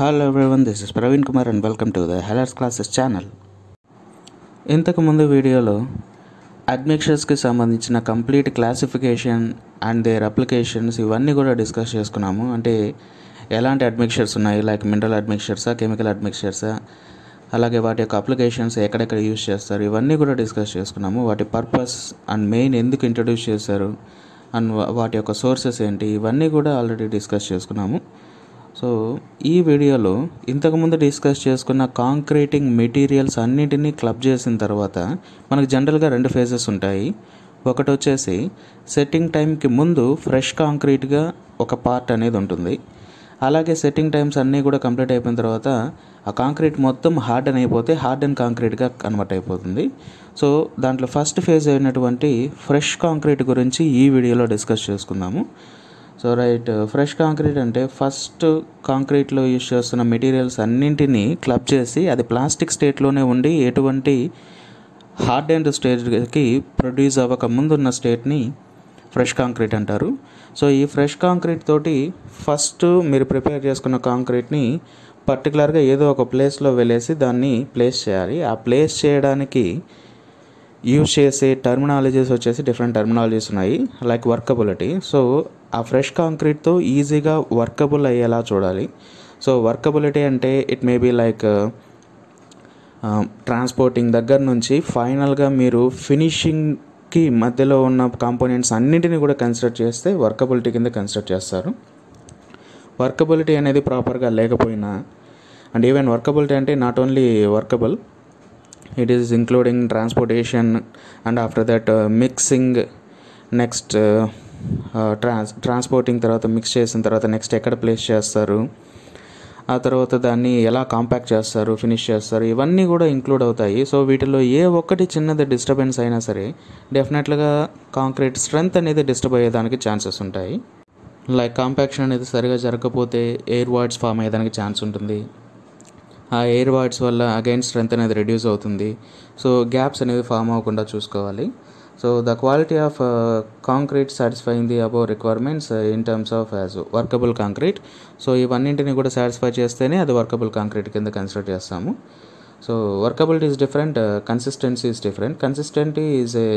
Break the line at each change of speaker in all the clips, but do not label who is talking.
Hello everyone, this is Praveen Kumar and welcome to the Hellers Classes channel ఇంతకు ముందు వీడియోలో అడ్మిషన్స్కి సంబంధించిన complete classification and their applications ఇవన్నీ కూడా డిస్కస్ చేసుకున్నాము అంటే ఎలాంటి అడ్మిక్చర్స్ ఉన్నాయి లైక్ మినరల్ అడ్మిక్చర్సా కెమికల్ అడ్మిక్చర్సా అలాగే వాటి యొక్క అప్లికేషన్స్ ఎక్కడెక్కడ యూస్ చేస్తారు ఇవన్నీ కూడా డిస్కస్ చేసుకున్నాము వాటి పర్పస్ అండ్ మెయిన్ ఎందుకు ఇంట్రడ్యూస్ చేశారు అండ్ వాటి యొక్క సోర్సెస్ ఏంటి ఇవన్నీ కూడా ఆల్రెడీ డిస్కస్ చేసుకున్నాము సో ఈ వీడియోలో ఇంతకుముందు డిస్కస్ చేసుకున్న కాంక్రీటింగ్ మెటీరియల్స్ అన్నిటినీ క్లబ్ చేసిన తర్వాత మనకు జనరల్గా రెండు ఫేజెస్ ఉంటాయి ఒకటి వచ్చేసి సెట్టింగ్ టైంకి ముందు ఫ్రెష్ కాంక్రీట్గా ఒక పార్ట్ అనేది ఉంటుంది అలాగే సెట్టింగ్ టైమ్స్ అన్నీ కూడా కంప్లీట్ అయిపోయిన తర్వాత ఆ కాంక్రీట్ మొత్తం హార్డెన్ అయిపోతే హార్డెన్ కాంక్రీట్గా కన్వర్ట్ అయిపోతుంది సో దాంట్లో ఫస్ట్ ఫేజ్ అయినటువంటి ఫ్రెష్ కాంక్రీట్ గురించి ఈ వీడియోలో డిస్కస్ చేసుకుందాము సో రైట్ ఫ్రెష్ కాంక్రీట్ అంటే ఫస్ట్ కాంక్రీట్లో యూజ్ చేస్తున్న మెటీరియల్స్ అన్నింటినీ క్లబ్ చేసి అది ప్లాస్టిక్ స్టేట్లోనే ఉండి ఎటువంటి హార్డ్ అండ్ స్టేజ్కి ప్రొడ్యూస్ అవ్వక ముందు ఉన్న స్టేట్ని ఫ్రెష్ కాంక్రీట్ అంటారు సో ఈ ఫ్రెష్ కాంక్రీట్ తోటి ఫస్ట్ మీరు ప్రిపేర్ చేసుకున్న కాంక్రీట్ని పర్టికులర్గా ఏదో ఒక ప్లేస్లో వెళ్ళేసి దాన్ని ప్లేస్ చేయాలి ఆ ప్లేస్ చేయడానికి యూజ్ చేసే టర్మినాలజీస్ వచ్చేసి డిఫరెంట్ టర్మినాలజీస్ ఉన్నాయి లైక్ వర్కబిలిటీ సో ఆ ఫ్రెష్ కాంక్రీట్తో ఈజీగా వర్కబుల్ అయ్యేలా చూడాలి సో వర్కబిలిటీ అంటే it may be like transporting దగ్గర నుంచి ఫైనల్గా మీరు ఫినిషింగ్కి మధ్యలో ఉన్న కాంపోనెంట్స్ అన్నింటినీ కూడా కన్సిడర్ చేస్తే వర్కబిలిటీ కింద కన్సిడర్ చేస్తారు వర్కబిలిటీ అనేది ప్రాపర్గా లేకపోయినా అండ్ ఈవెన్ వర్కబిలిటీ అంటే not only workable it is including transportation and after that mixing next trans transporting తర్వాత మిక్స్ చేసిన తర్వాత నెక్స్ట్ ఎక్కడ ప్లేస్ చేస్తారు ఆ తర్వాత దాన్ని ఎలా కాంపాక్ట్ చేస్తారు ఫినిష్ చేస్తారు ఇవన్నీ కూడా ఇంక్లూడ్ అవుతాయి సో వీటిలో ఏ ఒక్కటి చిన్నది డిస్టర్బెన్స్ అయినా సరే డెఫినెట్గా కాంక్రీట్ స్ట్రెంగ్త్ అనేది డిస్టర్బ్ అయ్యేదానికి ఛాన్సెస్ ఉంటాయి లైక్ కాంపాక్షన్ అనేది సరిగా జరగకపోతే ఎయిర్ వార్డ్స్ ఫామ్ అయ్యేదానికి ఛాన్స్ ఉంటుంది ఆ ఎయిర్ వార్డ్స్ వల్ల అగైన్ స్ట్రెంత్ అనేది రెడ్యూస్ అవుతుంది సో గ్యాప్స్ అనేవి ఫామ్ అవ్వకుండా చూసుకోవాలి so the quality of concrete satisfying the above requirements in terms of as workable concrete so ఇవన్నింటిని కూడా సాటిస్ఫై చేస్తేనే అది వర్కబుల్ కాంక్రీట్ కింద కన్సిడర్ చేస్తాము so workability is different consistency is different consistency is a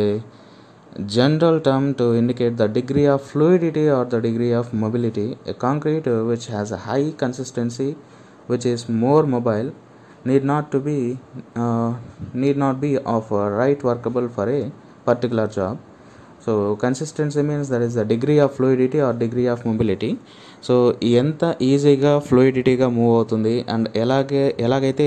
general term to indicate the degree of fluidity or the degree of mobility. A concrete uh, which has a high consistency, which is more mobile, need not to be uh, need not be of uh, right workable for a particular job. So consistency means that is the degree of fluidity or degree of mobility so ఎంత ఈజీగా ఫ్లూయిడిటీగా move అవుతుంది and ఎలాగే ఎలాగైతే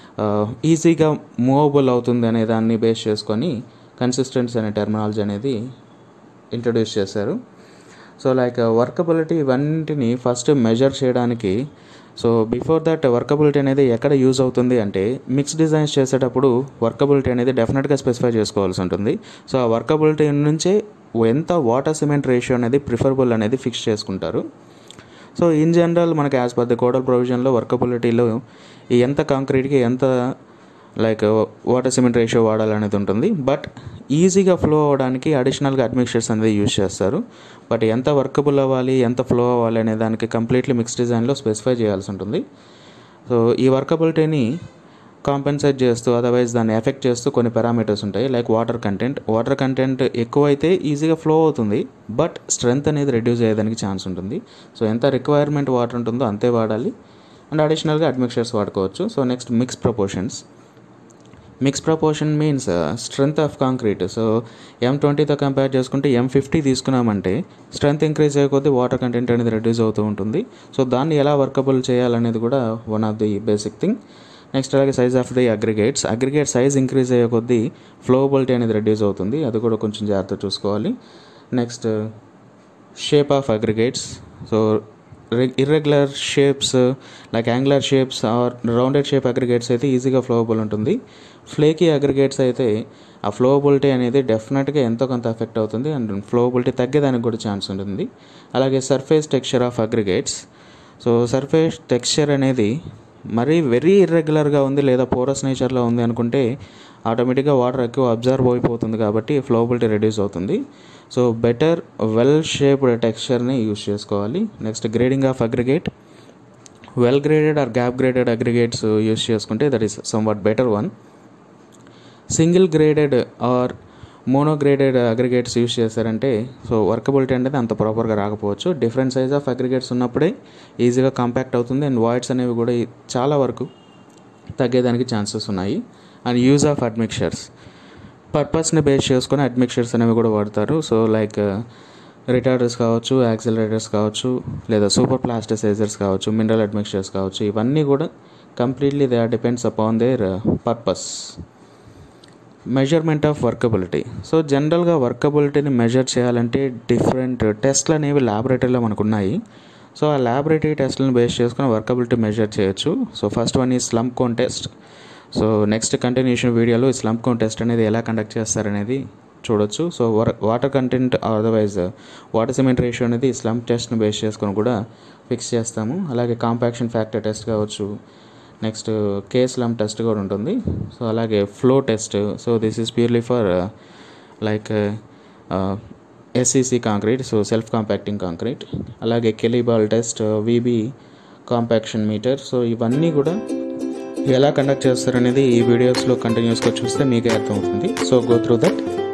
ఈజీగా movable అవుతుంది అనే దాన్ని base చేసుకొని కన్సిస్టెన్సీ అనే టెర్మినాలజీ అనేది ఇంట్రడ్యూస్ చేశారు సో లైక్ వర్కబిలిటీ ఇవన్నింటిని ఫస్ట్ మెజర్ చేయడానికి సో బిఫోర్ దట్ వర్కబిలిటీ అనేది ఎక్కడ యూజ్ అవుతుంది అంటే మిక్స్ డిజైన్స్ చేసేటప్పుడు వర్కబిలిటీ అనేది డెఫినెట్గా స్పెసిఫై చేసుకోవాల్సి ఉంటుంది సో ఆ వర్కబిలిటీ నుంచే ఎంత వాటర్ సిమెంట్ రేషియో అనేది ప్రిఫరబుల్ అనేది ఫిక్స్ చేసుకుంటారు సో ఇన్ జనరల్ మనకి యాజ్ పర్ ది కోడల్ ప్రొవిజన్లో వర్కబిలిటీలో ఎంత కాంక్రీట్కి ఎంత లైక్ వాటర్ సిమెంట్ రేషియో వాడాలనేది ఉంటుంది బట్ ఈజీగా ఫ్లో అవ్వడానికి అడిషనల్గా అడ్మిక్చర్స్ అనేది యూజ్ చేస్తారు బట్ ఎంత వర్కబుల్ అవ్వాలి ఎంత ఫ్లో అవ్వాలి అనే దానికి కంప్లీట్లీ మిక్స్ డిజైన్లో స్పెసిఫై చేయాల్సి ఉంటుంది సో ఈ వర్కబిలిటీని కాంపెన్సేట్ చేస్తూ అదర్వైజ్ దాన్ని ఎఫెక్ట్ చేస్తూ కొన్ని పారామీటర్స్ ఉంటాయి like water content water content ఎక్కువైతే ఈజీగా ఫ్లో అవుతుంది బట్ స్ట్రెంగ్త్ అనేది రెడ్యూస్ అయ్యేదానికి ఛాన్స్ ఉంటుంది సో ఎంత రిక్వైర్మెంట్ వాటర్ ఉంటుందో అంతే వాడాలి అండ్ అడిషనల్గా అడ్మిక్చర్స్ వాడుకోవచ్చు so next mix proportions mix proportion means strength of concrete so M ట్వంటీతో కంపేర్ చేసుకుంటే ఎం ఫిఫ్టీ తీసుకున్నామంటే స్ట్రెంగ్త్ ఇంక్రీజ్ అయ్యకొద్దీ వాటర్ కంటెంట్ అనేది రెడ్యూస్ అవుతూ ఉంటుంది సో దాన్ని ఎలా వర్కబుల్ చేయాలనేది కూడా one of the basic thing next అలాగే size of the aggregates aggregate size increase అయ్యే కొద్దీ ఫ్లోబిలిటీ అనేది రెడ్యూస్ అవుతుంది అది కూడా కొంచెం జాగ్రత్త చూసుకోవాలి next shape of aggregates so irregular shapes like angular shapes or rounded shape aggregates అయితే ఈజీగా ఫ్లోబుల్ ఉంటుంది ఫ్లేకీ అగ్రిగేట్స్ అయితే ఆ ఫ్లోబిలిటీ అనేది డెఫినెట్గా ఎంతో కొంత ఎఫెక్ట్ అవుతుంది అండ్ ఫ్లోబిలిటీ తగ్గేదానికి కూడా ఛాన్స్ ఉంటుంది అలాగే surface texture of aggregates so surface texture అనేది మరీ వెరీ ఇర్రెగ్యులర్గా ఉంది లేదా పోరస్ నేచర్లో ఉంది అనుకుంటే ఆటోమేటిక్గా వాటర్ ఎక్కువ అబ్జర్వ్ అయిపోతుంది కాబట్టి ఫ్లోబిలిటీ రెడ్యూస్ అవుతుంది సో బెటర్ వెల్ షేప్డ్ టెక్స్చర్ని యూస్ చేసుకోవాలి next grading of aggregate well graded or gap graded aggregates use చేసుకుంటే that is somewhat better one single graded or monograded aggregates use చేశారంటే so workability అనేది అంత ప్రాపర్గా రాకపోవచ్చు different size of aggregates ఉన్నప్పుడే ఈజీగా కాంపాక్ట్ అవుతుంది అండ్ వాయిడ్స్ అనేవి కూడా చాలా వరకు తగ్గేదానికి ఛాన్సెస్ ఉన్నాయి అండ్ యూజ్ ఆఫ్ అడ్మిక్చర్స్ పర్పస్ని బేస్ చేసుకొని అడ్మిక్చర్స్ అనేవి కూడా వాడతారు సో లైక్ రిటార్డర్స్ కావచ్చు యాక్సిలరేటర్స్ కావచ్చు లేదా సూపర్ ప్లాస్టిసైజర్స్ కావచ్చు మినరల్ అడ్మిక్చర్స్ కావచ్చు ఇవన్నీ కూడా completely they are depends upon their purpose measurement of workability so జనరల్గా వర్కబిలిటీని మెజర్ చేయాలంటే డిఫరెంట్ టెస్ట్లు అనేవి ల్యాబొరేటరీలో మనకు ఉన్నాయి సో ఆ ల్యాబొరేటరీ టెస్ట్లను బేస్ చేసుకుని వర్కబిలిటీ మెజర్ చేయొచ్చు సో ఫస్ట్ వన్ ఈ slump cone test so next continuation వీడియోలో ఈ స్లమ్ కోన్ టెస్ట్ అనేది ఎలా కండక్ట్ చేస్తారనేది చూడొచ్చు so water content otherwise water cement ratio అనేది స్లమ్ టెస్ట్ని బేస్ చేసుకొని కూడా ఫిక్స్ చేస్తాము అలాగే కాంపాక్షన్ ఫ్యాక్టర్ టెస్ట్ కావచ్చు నెక్స్ట్ కేస్లమ్ టెస్ట్ కూడా ఉంటుంది సో అలాగే flow test so this is purely for like SCC concrete so self compacting concrete అలాగే Kelly ball test VB compaction meter so ఇవన్నీ కూడా ఎలా కండక్ట్ చేస్తారనేది ఈ వీడియోస్లో కంటిన్యూస్గా చూస్తే మీకే అర్థమవుతుంది సో గో త్రూ దట్